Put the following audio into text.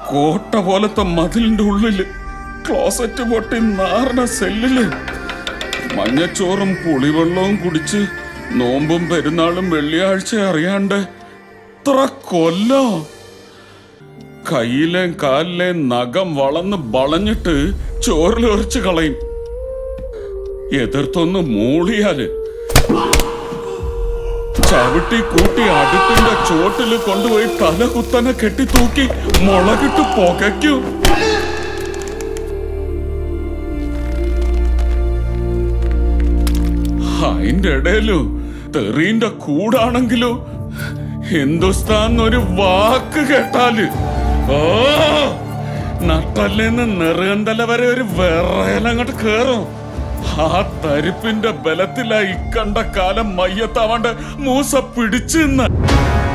കോട്ട പോലത്തെ മതിലിന്റെ ഉള്ളില് ക്ലോസറ്റ് പൊട്ടി നാറിന സെല്ലില് മഞ്ഞച്ചോറും പുളിവെള്ളവും കുടിച്ച് നോമ്പും പെരുന്നാളും വെള്ളിയാഴ്ച അറിയാണ്ട് ഇത്ര കൊല്ലോ കയ്യിലെയും കാലിലെയും നഖം വളർന്ന് വളഞ്ഞിട്ട് ചോറിലൊറിച്ച് കളയും എതിർത്തൊന്ന് മൂളിയാല് ചവിട്ടി കൂട്ടി അടുപ്പിന്റെ ചോട്ടില് കൊണ്ടുപോയി തല കുത്തനെ കെട്ടി തൂക്കി മുളകിട്ട് പുകയ്ക്കും അതിന്റെ ഇടയിലു തെറീന്റെ കൂടാണെങ്കിലോ ഹിന്ദുസ്ഥാൻ ഒരു വാക്ക് കേട്ടാല് ഓ നട്ടല്ലേന്ന് നെറുകന്തല വരെ ഒരു വിറയലങ്ങോട്ട് കേറും ആ തരിപ്പിന്റെ ബലത്തിലാ ഇക്കണ്ട കാലം മയ്യത്താവാണ്ട് മൂസ പിടിച്ചു നിന്ന്